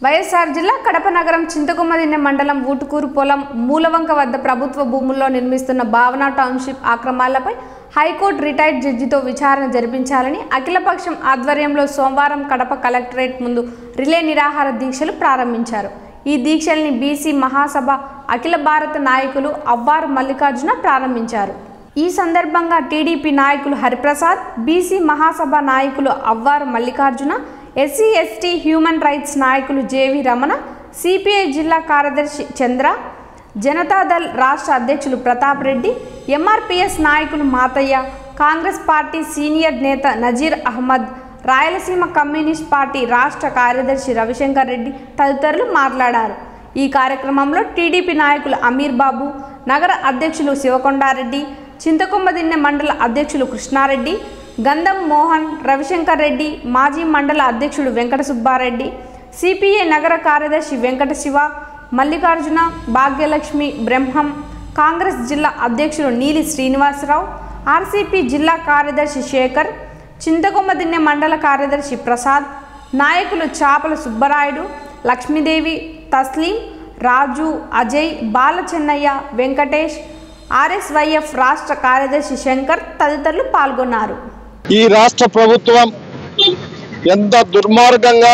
వైఎస్ఆర్ జిల్లా కడప నగరం చింతకొమ్మదిన్నె మండలం ఊటుకూరు పొలం మూలవంక వద్ద ప్రభుత్వ భూముల్లో నిర్మిస్తున్న భావన టౌన్షిప్ ఆక్రమాలపై హైకోర్టు రిటైర్డ్ జడ్జితో విచారణ జరిపించాలని అఖిలపక్షం ఆధ్వర్యంలో సోమవారం కడప కలెక్టరేట్ ముందు రిలే నిరాహార దీక్షలు ప్రారంభించారు ఈ దీక్షల్ని బీసీ మహాసభ అఖిల భారత నాయకులు అవ్వారు మల్లికార్జున ప్రారంభించారు ఈ సందర్భంగా టీడీపీ నాయకులు హరిప్రసాద్ బీసీ మహాసభ నాయకులు Avvaru Mallikarjuna SC ST human rights నాయకులు జేవి రమణ సిపిఐ జిల్లా కార్యదర్శి చంద్ర జనతాదళ్ రాష్ట్ర అధ్యక్షులు ప్రతాప్ రెడ్డి ఎంఆర్పిఎస్ నాయకులు మాతయ్య కాంగ్రెస్ పార్టీ సీనియర్ నేత నజీర్ అహ్మద్ రాయలసీమ కమ్యూనిస్ట్ పార్టీ రాష్ట్ర కార్యదర్శి రవిశంకర్ రెడ్డి తదితరులు మాట్లాడారు ఈ కార్యక్రమంలో టీడీపీ నాయకులు అమీర్ బాబు నగర అధ్యక్షులు శివకొండారెడ్డి చింతకొమ్మదిన్నె మండల అధ్యక్షులు కృష్ణారెడ్డి గంధం మోహన్ రవిశంకర్ రెడ్డి మాజీ మండల అధ్యక్షుడు వెంకట సుబ్బారెడ్డి సిపిఐ నగర కార్యదర్శి వెంకట శివ మల్లికార్జున భాగ్యలక్ష్మి బ్రహ్మం కాంగ్రెస్ జిల్లా అధ్యక్షులు నీలి శ్రీనివాసరావు ఆర్సీపీ జిల్లా కార్యదర్శి శేఖర్ చింతకొమ్మదిన్నె మండల కార్యదర్శి ప్రసాద్ నాయకులు చాపల సుబ్బరాయుడు లక్ష్మీదేవి తస్లీం రాజు అజయ్ బాలచెన్నయ్య వెంకటేష్ ఆర్ఎస్వైఎఫ్ రాష్ట్ర కార్యదర్శి శంకర్ తదితరులు పాల్గొన్నారు ఈ రాష్ట్ర ప్రభుత్వం ఎంత దుర్మార్గంగా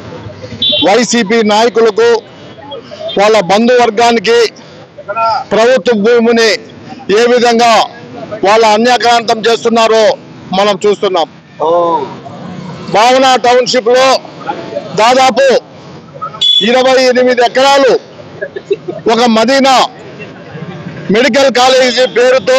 వైసీపీ నాయకులకు వాళ్ళ బంధువర్గానికి ప్రభుత్వ భూమిని ఏ విధంగా వాళ్ళ అన్యాక్రాంతం చేస్తున్నారో మనం చూస్తున్నాం భావన టౌన్షిప్ లో దాదాపు ఇరవై ఎనిమిది ఎకరాలు ఒక మదీనా మెడికల్ కాలేజీ పేరుతో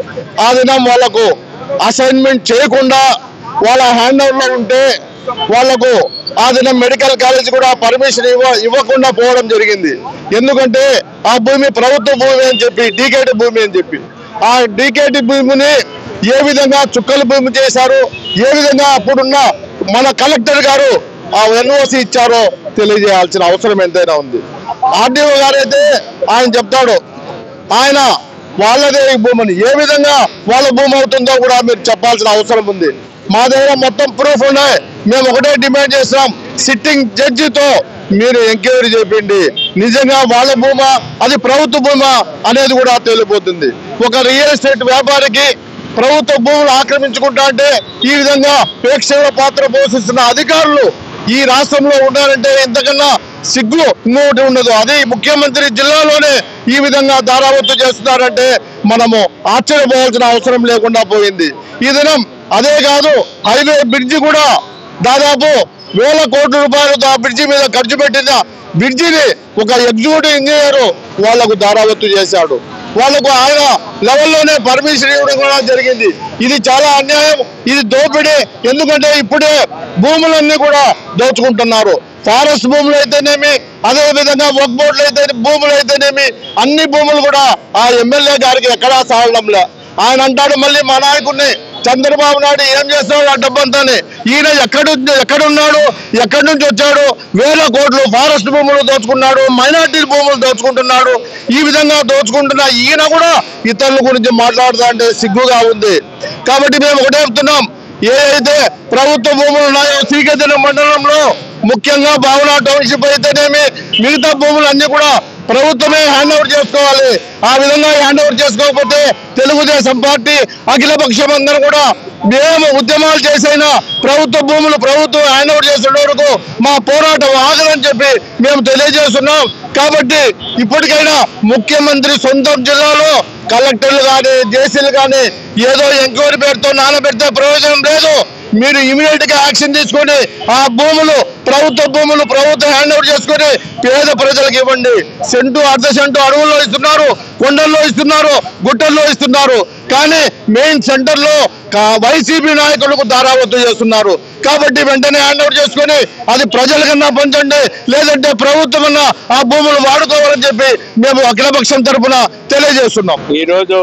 ఆ దినం వాళ్లకు అసైన్మెంట్ చేయకుండా వాళ్ళ హ్యాండ్ లో ఉంటే వాళ్లకు ఆ దినం మెడికల్ కాలేజ్ కూడా పర్మిషన్ ఇవ్వ ఇవ్వకుండా పోవడం జరిగింది ఎందుకంటే ఆ భూమి ప్రభుత్వ భూమి అని చెప్పి డీకేటి భూమి అని చెప్పి ఆ డీకేటి భూమిని ఏ విధంగా చుక్కల భూమి చేశారు ఏ విధంగా అప్పుడున్న మన కలెక్టర్ గారు ఆ ఎన్ఓసి ఇచ్చారో తెలియజేయాల్సిన అవసరం ఎంతైనా ఉంది ఆర్డీఓ గారైతే ఆయన చెప్తాడు ఆయన వాళ్ళదే ఈ భూమిని ఏ విధంగా వాళ్ళ భూమి అవుతుందో కూడా మీరు చెప్పాల్సిన అవసరం ఉంది మా దగ్గర మొత్తం ప్రూఫ్ ఉన్నాయి మేము ఒకటే డిమాండ్ చేస్తాం సిట్టింగ్ జడ్జితో మీరు ఎంక్వైరీ చేయండి నిజంగా వాళ్ళ భూమా అది ప్రభుత్వ భూమా అనేది కూడా తెలియపోతుంది ఒక రియల్ ఎస్టేట్ వ్యాపారికి ప్రభుత్వ భూములు ఆక్రమించుకుంటా అంటే ఈ విధంగా ప్రేక్షకుల పాత్ర పోషిస్తున్న అధికారులు ఈ రాష్ట్రంలో ఉండాలంటే ఇంతకన్నా సిగ్గు ఇంకొకటి ఉండదు అది ముఖ్యమంత్రి జిల్లాలోనే ఈ విధంగా దారావత్తు చేస్తున్నారంటే మనము ఆశ్చర్యపోవాల్సిన అవసరం లేకుండా పోయింది ఈ దినం అదే కాదు హైవే బ్రిడ్జి కూడా దాదాపు వేల కోట్ల రూపాయలతో ఆ బ్రిడ్జి మీద ఖర్చు పెట్టిన బ్రిడ్జిని ఒక ఎగ్జిక్యూటివ్ ఇంజనీర్ వాళ్లకు దారావత్తు చేశాడు వాళ్ళకు ఆయన లెవెల్లోనే పర్మిషన్ ఇవ్వడం కూడా జరిగింది ఇది చాలా అన్యాయం ఇది దోపిడీ ఎందుకంటే ఇప్పుడే భూములన్నీ కూడా దోచుకుంటున్నారు ఫారెస్ట్ భూములు అయితేనేమి అదే విధంగా వర్క్ బోర్డులు అయితే భూములు అయితేనేమి అన్ని భూములు కూడా ఆ ఎమ్మెల్యే గారికి ఎక్కడా సాగడంలే ఆయన అంటాడు మళ్ళీ మా నాయకుడిని చంద్రబాబు నాయుడు ఏం చేస్తాడు ఆ డబ్బంతాని ఈయన ఎక్కడు ఎక్కడున్నాడు ఎక్కడి నుంచి వచ్చాడు వేల కోట్లు ఫారెస్ట్ భూములు దోచుకున్నాడు మైనార్టీ భూములు దోచుకుంటున్నాడు ఈ విధంగా దోచుకుంటున్న ఈయన కూడా ఇతరుల గురించి మాట్లాడుతా అంటే సిగ్గుగా ఉంది కాబట్టి మేము ఒకటే చెప్తున్నాం ఏదైతే ప్రభుత్వ భూములు ఉన్నాయో శ్రీకాకుళం మండలంలో ముఖ్యంగా భావన టౌన్షిప్ అయితేనేమి మిగతా భూములు అన్ని కూడా ప్రభుత్వమే హ్యాండ్ ఓవర్ చేసుకోవాలి ఆ విధంగా హ్యాండ్ ఓవర్ చేసుకోకపోతే తెలుగుదేశం పార్టీ అఖిలపక్షం అందరూ కూడా మేము ఉద్యమాలు చేసైనా ప్రభుత్వ భూములు ప్రభుత్వం హ్యాండ్ ఓవర్ చేసే వరకు మా పోరాటం ఆగదని చెప్పి మేము తెలియజేస్తున్నాం కాబట్టి ఇప్పటికైనా ముఖ్యమంత్రి సొంతం జిల్లాలో కలెక్టర్లు కానీ జేసీలు కానీ ఏదో ఎంక్వైరీ పేరుతో నానబెడితే ప్రయోజనం లేదు మీరు ఇమీడియట్ గా యాక్షన్ తీసుకొని ఆ భూములు ప్రభుత్వ భూములు ప్రభుత్వం హ్యాండ్ ఓవర్ చేసుకొని పేద ప్రజలకు ఇవ్వండి సెంటు అర్ధ సెంటు అడవుల్లో ఇస్తున్నారు కొండల్లో ఇస్తున్నారు గుట్టల్లో ఇస్తున్నారు కానీ మెయిన్ సెంటర్ లో కా- వైసీపీ నాయకులకు దారావత్తు చేస్తున్నారు కాబట్టి వెంటనే హ్యాండ్ ఓవర్ చేసుకొని అది ప్రజలకన్నా పంచండి లేదంటే ప్రభుత్వం అన్నా ఆ భూములు వాడుకోవాలని చెప్పి మేము అఖిలపక్షం తరపున తెలియజేస్తున్నాం ఈరోజు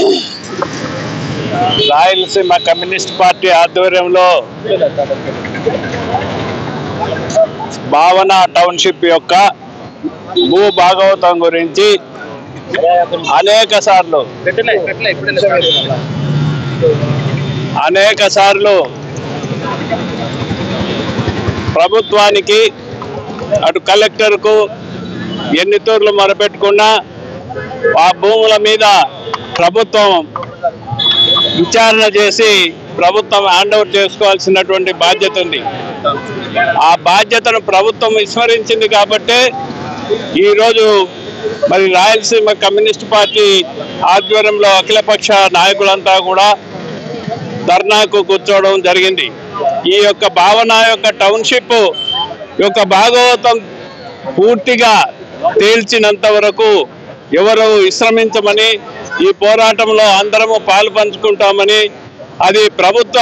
రాయలసీమ కమ్యూనిస్ట్ పార్టీ ఆధ్వర్యంలో భావన టౌన్షిప్ యొక్క భూ భాగవతం గురించి అనేక సార్లు అనేక సార్లు ప్రభుత్వానికి అటు కలెక్టర్కు ఎన్ని తూర్లు మొరపెట్టుకున్నా ఆ భూముల మీద ప్రభుత్వం విచారణ చేసి ప్రభుత్వం హ్యాండ్ ఓవర్ చేసుకోవాల్సినటువంటి బాధ్యత ఉంది ఆ బాధ్యతను ప్రభుత్వం విస్మరించింది కాబట్టి ఈరోజు మరి రాయలసీమ కమ్యూనిస్ట్ పార్టీ ఆధ్వర్యంలో అఖిలపక్ష నాయకులంతా కూడా ధర్నాకు కూర్చోవడం జరిగింది ఈ యొక్క భావన యొక్క టౌన్షిప్ యొక్క భాగవతం పూర్తిగా తేల్చినంత వరకు ఎవరు విశ్రమించమని ఈ పోరాటంలో అందరము పాలు పంచుకుంటామని అది ప్రభుత్వ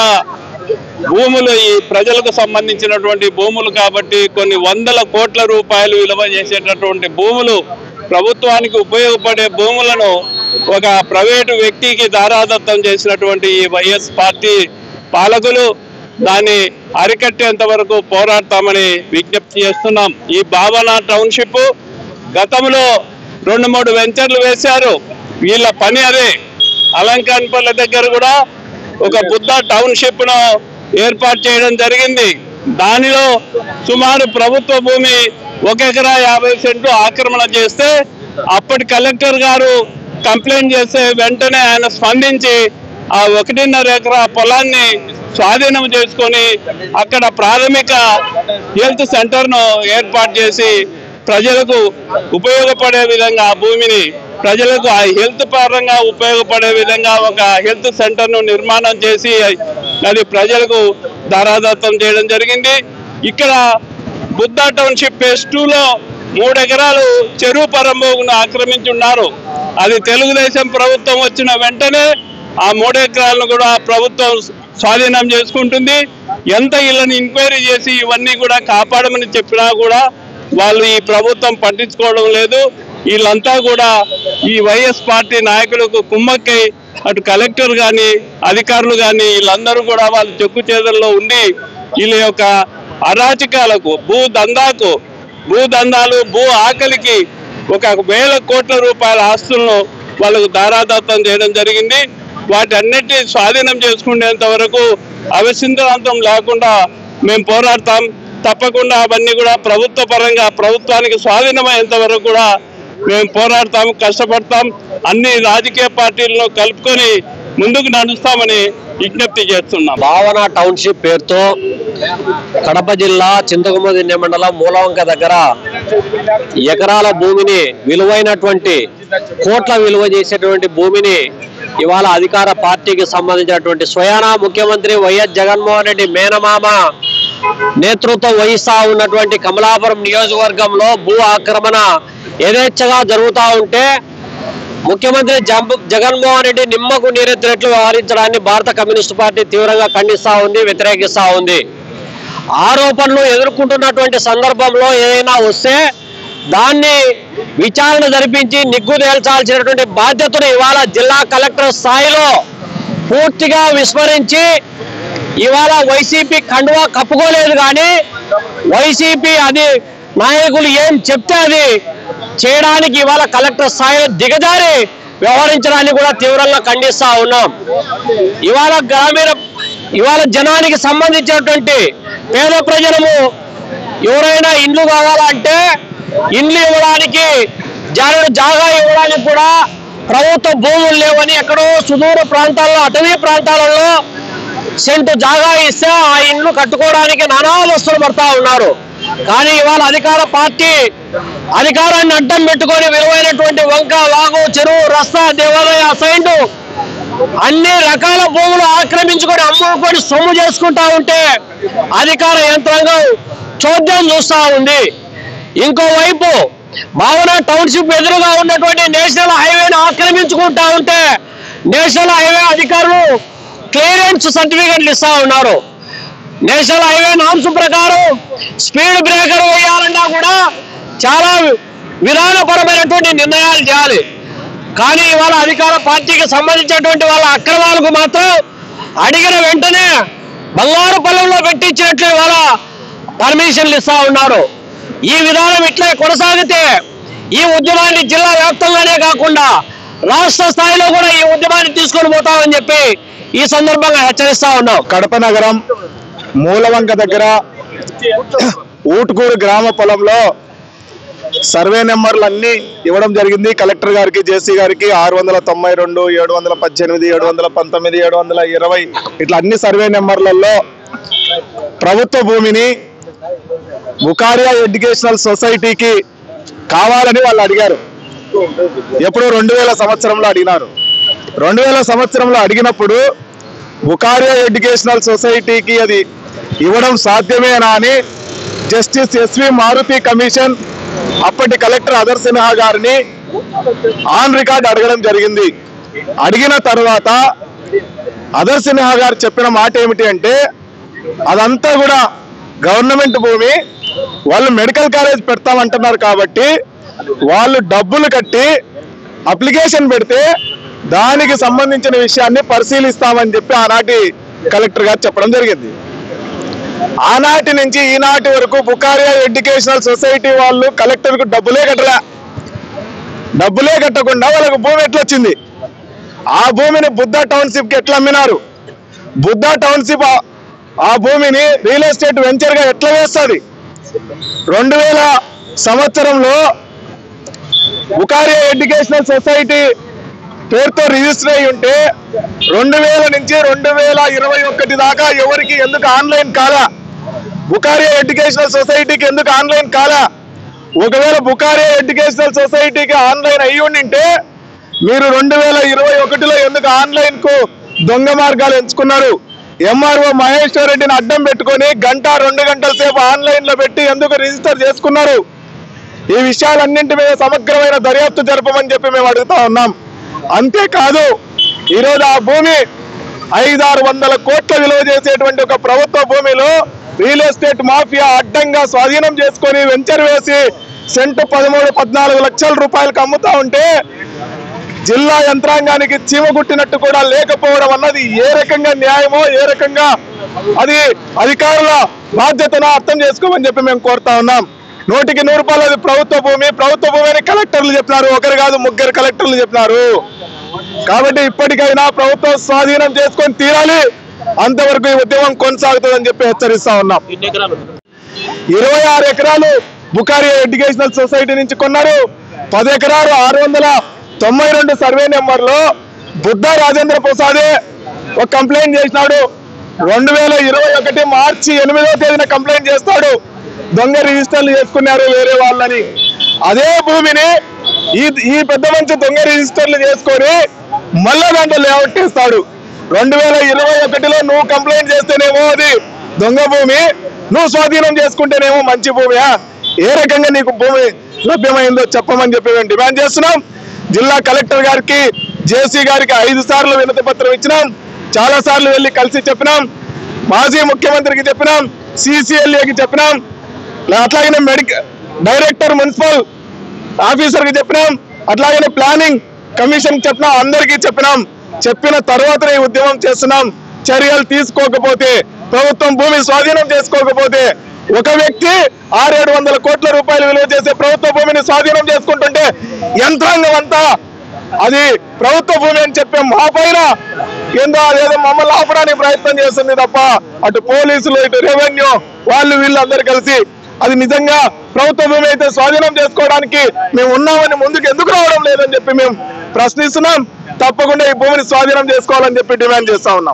భూములు ఈ ప్రజలకు సంబంధించినటువంటి భూములు కాబట్టి కొన్ని వందల కోట్ల రూపాయలు విలువ చేసేటటువంటి భూములు ప్రభుత్వానికి ఉపయోగపడే భూములను ఒక ప్రైవేటు వ్యక్తికి దారాదత్తం చేసినటువంటి ఈ వైఎస్ పార్టీ పాలకులు దాన్ని అరికట్టేంత వరకు పోరాడతామని విజ్ఞప్తి చేస్తున్నాం ఈ భావన టౌన్షిప్ గతంలో రెండు మూడు వెంచర్లు వేశారు వీళ్ళ పని అదే అలంకాన్పల్లి దగ్గర కూడా ఒక బుద్ధ టౌన్షిప్ ను ఏర్పాటు చేయడం జరిగింది దానిలో సుమారు ప్రభుత్వ భూమి ఒక ఎకరా యాభై సెంట్లు ఆక్రమణ చేస్తే అప్పటి కలెక్టర్ గారు కంప్లైంట్ చేస్తే వెంటనే ఆయన స్పందించి ఆ ఒకటిన్నర ఎకరా పొలాన్ని స్వాధీనం చేసుకొని అక్కడ ప్రాథమిక హెల్త్ సెంటర్ను ఏర్పాటు చేసి ప్రజలకు ఉపయోగపడే విధంగా ఆ భూమిని ప్రజలకు ఆ హెల్త్ పరంగా ఉపయోగపడే విధంగా ఒక హెల్త్ సెంటర్ను నిర్మాణం చేసి అది ప్రజలకు దారాదత్తం చేయడం జరిగింది ఇక్కడ బుద్ధ టౌన్షిప్ ఫేజ్ టూలో మూడు ఎకరాలు చెరువు పరంబోగును ఆక్రమించి ఉన్నారు అది తెలుగుదేశం ప్రభుత్వం వచ్చిన వెంటనే ఆ మూడు ఎకరాలను కూడా ప్రభుత్వం స్వాధీనం చేసుకుంటుంది ఎంత ఇళ్ళని ఎంక్వైరీ చేసి ఇవన్నీ కూడా కాపాడమని చెప్పినా కూడా వాళ్ళు ఈ ప్రభుత్వం పట్టించుకోవడం లేదు వీళ్ళంతా కూడా ఈ వైఎస్ పార్టీ నాయకులకు కుమ్మక్కై అటు కలెక్టర్ కానీ అధికారులు కానీ వీళ్ళందరూ కూడా వాళ్ళ చెక్కు చేతుల్లో ఉండి వీళ్ళ యొక్క అరాచకాలకు భూ దందాకు భూ దందాలు భూ ఆకలికి ఒక వేల కోట్ల రూపాయల ఆస్తులను వాళ్ళకు దారాదత్తం చేయడం జరిగింది వాటన్నిటిని స్వాధీనం చేసుకునేంత వరకు అవిసింద్రాంతం లేకుండా మేము పోరాడతాం తప్పకుండా అవన్నీ కూడా ప్రభుత్వ పరంగా ప్రభుత్వానికి స్వాధీనమయ్యేంత వరకు కూడా మేము పోరాడతాం కష్టపడతాం అన్ని రాజకీయ పార్టీలను కలుపుకొని ముందుకు నడుస్తామని విజ్ఞప్తి చేస్తున్నాం భావన టౌన్షిప్ పేరుతో కడప జిల్లా చింతకుమదిన్నె మండలం మూలవంక దగ్గర ఎకరాల భూమిని విలువైనటువంటి కోట్ల విలువ చేసేటువంటి భూమిని ఇవాళ అధికార పార్టీకి సంబంధించినటువంటి స్వయానా ముఖ్యమంత్రి వైఎస్ జగన్మోహన్ రెడ్డి మేనమామ నేతృత్వం వహిస్తా ఉన్నటువంటి కమలాపురం నియోజకవర్గంలో భూ ఆక్రమణ యథేచ్ఛగా జరుగుతూ ఉంటే ముఖ్యమంత్రి జంబ- జగన్మోహన్ రెడ్డి నిమ్మకు నీరెత్తినట్లు వ్యవహరించడాన్ని భారత కమ్యూనిస్టు పార్టీ తీవ్రంగా ఖండిస్తా ఉంది వ్యతిరేకిస్తా ఉంది ఆరోపణలు ఎదుర్కొంటున్నటువంటి సందర్భంలో ఏదైనా వస్తే దాన్ని విచారణ జరిపించి నిగ్గు తేల్చాల్సినటువంటి బాధ్యతను ఇవాళ జిల్లా కలెక్టర్ స్థాయిలో పూర్తిగా విస్మరించి ఇవాళ వైసీపీ కండువా కప్పుకోలేదు కానీ వైసీపీ అది నాయకులు ఏం చెప్తే అది చేయడానికి ఇవాళ కలెక్టర్ స్థాయిలో దిగజారి వ్యవహరించడాన్ని కూడా తీవ్రంగా ఖండిస్తా ఉన్నాం ఇవాళ గ్రామీణ ఇవాళ జనానికి సంబంధించినటువంటి పేద ప్రజలము ఎవరైనా ఇండ్లు కావాలంటే ఇండ్లు ఇవ్వడానికి జాగ్రత్త జాగా ఇవ్వడానికి కూడా ప్రభుత్వ భూములు లేవని ఎక్కడో సుదూర ప్రాంతాల్లో అటవీ ప్రాంతాలలో సెంటు జాగా ఇస్తే ఆ ఇండ్లు కట్టుకోవడానికి నానా వస్తువులు పడతా ఉన్నారు కానీ ఇవాళ అధికార పార్టీ అధికారాన్ని అడ్డం పెట్టుకొని విలువైనటువంటి వంక వాగు చెరువు రస్తా దేవాలయ సైండు అన్ని రకాల భూములు ఆక్రమించుకొని అమ్ముకొని సొమ్ము చేసుకుంటా ఉంటే అధికార యంత్రాంగం చోద్యం చూస్తా ఉంది ఇంకోవైపు భావన టౌన్షిప్ ఎదురుగా ఉన్నటువంటి నేషనల్ హైవేను ఆక్రమించుకుంటా ఉంటే నేషనల్ హైవే అధికారులు క్లియరెన్స్ సర్టిఫికెట్లు ఇస్తా ఉన్నారు నేషనల్ హైవే నామ్స్ ప్రకారం స్పీడ్ బ్రేకర్ వేయాలన్నా కూడా చాలా విధానపరమైనటువంటి నిర్ణయాలు చేయాలి కానీ ఇవాళ అధికార పార్టీకి సంబంధించినటువంటి వాళ్ళ అక్రమాలకు మాత్రం అడిగిన వెంటనే బంగారు పొలంలో పెట్టించినట్లు ఇవాళ పర్మిషన్లు ఇస్తా ఉన్నారు ఈ విధానం ఇట్లే కొనసాగితే ఈ ఉద్యమాన్ని జిల్లా వ్యాప్తంగానే కాకుండా రాష్ట్ర స్థాయిలో కూడా ఈ ఉద్యమాన్ని తీసుకొని పోతామని చెప్పి ఈ సందర్భంగా హెచ్చరిస్తా ఉన్నాం కడప నగరం మూలవంక దగ్గర ఊటుకూరు గ్రామ పొలంలో సర్వే నెంబర్లు అన్ని ఇవ్వడం జరిగింది కలెక్టర్ గారికి జేసీ గారికి ఆరు వందల తొంభై రెండు ఏడు వందల పద్దెనిమిది ఏడు వందల పంతొమ్మిది ఏడు వందల ఇరవై ఇట్లా అన్ని సర్వే నెంబర్లలో ప్రభుత్వ భూమిని బుకారియా ఎడ్యుకేషనల్ సొసైటీకి కావాలని వాళ్ళు అడిగారు ఎప్పుడు రెండు వేల సంవత్సరంలో అడిగినారు రెండు వేల సంవత్సరంలో అడిగినప్పుడు బుకారియా ఎడ్యుకేషనల్ సొసైటీకి అది ఇవ్వడం సాధ్యమేనా అని జస్టిస్ ఎస్వి మారుతి కమిషన్ అప్పటి కలెక్టర్ అదర్ సిన్హా గారిని ఆన్ రికార్డ్ అడగడం జరిగింది అడిగిన తర్వాత అదర్ సిన్హా గారు చెప్పిన మాట ఏమిటి అంటే అదంతా కూడా గవర్నమెంట్ భూమి వాళ్ళు మెడికల్ కాలేజ్ పెడతామంటున్నారు కాబట్టి వాళ్ళు డబ్బులు కట్టి అప్లికేషన్ పెడితే దానికి సంబంధించిన విషయాన్ని పరిశీలిస్తామని చెప్పి ఆనాటి కలెక్టర్ గారు చెప్పడం జరిగింది ఆనాటి నుంచి ఈనాటి వరకు బుకారియా ఎడ్యుకేషనల్ సొసైటీ వాళ్ళు కలెక్టర్ కు డబ్బులే కట్టలే డబ్బులే కట్టకుండా వాళ్ళకు భూమి ఎట్లా వచ్చింది ఆ భూమిని బుద్ధ టౌన్షిప్ కి ఎట్లా అమ్మినారు బుద్ధ టౌన్షిప్ ఆ- ఆ భూమిని రియల్ ఎస్టేట్ వెంచర్ గా ఎట్లా వేస్తుంది రెండు వేల సంవత్సరంలో బుకారియా ఎడ్యుకేషనల్ సొసైటీ పేరుతో రిజిస్టర్ అయి ఉంటే రెండు వేల నుంచి రెండు వేల ఇరవై ఒకటి దాకా ఎవరికి ఎందుకు ఆన్లైన్ కాలా బుకారియా ఎడ్యుకేషనల్ సొసైటీకి ఎందుకు ఆన్లైన్ కాలా ఒకవేళ బుకారియా ఎడ్యుకేషనల్ సొసైటీకి ఆన్లైన్ అయ్యి ఉండింటే మీరు రెండు వేల ఇరవై ఒకటిలో ఎందుకు ఆన్లైన్ కు దొంగ మార్గాలు ఎంచుకున్నారు ఎంఆర్ఓ మహేశ్వర్ రెడ్డిని అడ్డం పెట్టుకొని గంట రెండు గంటల సేపు ఆన్లైన్ లో పెట్టి ఎందుకు రిజిస్టర్ చేసుకున్నారు ఈ విషయాలన్నింటి మీద సమగ్రమైన దర్యాప్తు జరపమని చెప్పి మేము అడుగుతా ఉన్నాం అంతేకాదు ఈరోజు ఆ భూమి ఐదారు వందల కోట్ల విలువ చేసేటువంటి ఒక ప్రభుత్వ భూమిలో రియల్ ఎస్టేట్ మాఫియా అడ్డంగా స్వాధీనం చేసుకొని వెంచర్ వేసి సెంటు పదమూడు పద్నాలుగు లక్షల రూపాయలకు అమ్ముతా ఉంటే జిల్లా యంత్రాంగానికి చీమ కుట్టినట్టు కూడా లేకపోవడం అన్నది ఏ రకంగా న్యాయమో ఏ రకంగా అది అధికారుల బాధ్యతను అర్థం చేసుకోమని చెప్పి మేము కోరుతా ఉన్నాం నూటికి నూరు రూపాయలు అది ప్రభుత్వ భూమి ప్రభుత్వ భూమి అని కలెక్టర్లు చెప్పినారు ఒకరు కాదు ముగ్గురు కలెక్టర్లు చెప్పినారు కాబట్టి ఇప్పటికైనా ప్రభుత్వం స్వాధీనం చేసుకొని తీరాలి అంతవరకు ఈ ఉద్యమం కొనసాగుతుందని చెప్పి హెచ్చరిస్తా ఉన్నాం ఇరవై ఆరు ఎకరాలు బుకారి ఎడ్యుకేషనల్ సొసైటీ నుంచి కొన్నారు పది ఎకరాలు ఆరు వందల తొంభై రెండు సర్వే నెంబర్ లో బుద్ధ రాజేంద్ర ప్రసాదే ఒక కంప్లైంట్ చేసినాడు రెండు వేల ఇరవై ఒకటి మార్చి ఎనిమిదవ తేదీన కంప్లైంట్ చేస్తాడు దొంగ రిజిస్టర్లు చేసుకున్నారు వేరే వాళ్ళని అదే భూమిని ఈ ఈ పెద్ద మంచి దొంగ రిజిస్టర్లు చేసుకొని మళ్ళా దాంట్లో లేఅవుట్ చేస్తాడు రెండు వేల ఇరవై ఒకటిలో నువ్వు కంప్లైంట్ చేస్తేనేమో అది దొంగ భూమి నువ్వు స్వాధీనం చేసుకుంటేనేమో మంచి భూమియా ఏ రకంగా నీకు భూమి లభ్యమైందో చెప్పమని చెప్పి మేము డిమాండ్ చేస్తున్నాం జిల్లా కలెక్టర్ గారికి జేసీ గారికి ఐదు సార్లు వినతి పత్రం ఇచ్చినాం చాలా సార్లు వెళ్ళి కలిసి చెప్పినాం మాజీ ముఖ్యమంత్రికి చెప్పినాం సిసిఎల్ఏకి చెప్పినాం అట్లాగనే మెడికల్ డైరెక్టర్ మున్సిపల్ ఆఫీసర్ కి చెప్పినాం అట్లాగనే ప్లానింగ్ కమిషన్ చెప్పినాం అందరికీ చెప్పినాం చెప్పిన తర్వాతనే ఈ ఉద్యమం చేస్తున్నాం చర్యలు తీసుకోకపోతే ప్రభుత్వం భూమి స్వాధీనం చేసుకోకపోతే ఒక వ్యక్తి ఆరేడు వందల కోట్ల రూపాయలు విలువ చేసే ప్రభుత్వ భూమిని స్వాధీనం చేసుకుంటుంటే యంత్రాంగం అంతా అది ప్రభుత్వ భూమి అని చెప్పే మా పైన ఏందో అదేదో మమ్మల్ని ఆపడానికి ప్రయత్నం చేస్తుంది తప్ప అటు పోలీసులు ఇటు రెవెన్యూ వాళ్ళు వీళ్ళు అందరు కలిసి అది నిజంగా ప్రభుత్వ భూమి అయితే స్వాధీనం చేసుకోవడానికి మేము ఉన్నామని ముందుకు ఎందుకు రావడం లేదని చెప్పి మేము ప్రశ్నిస్తున్నాం తప్పకుండా ఈ భూమిని స్వాధీనం చేసుకోవాలని చెప్పి డిమాండ్ చేస్తా ఉన్నాం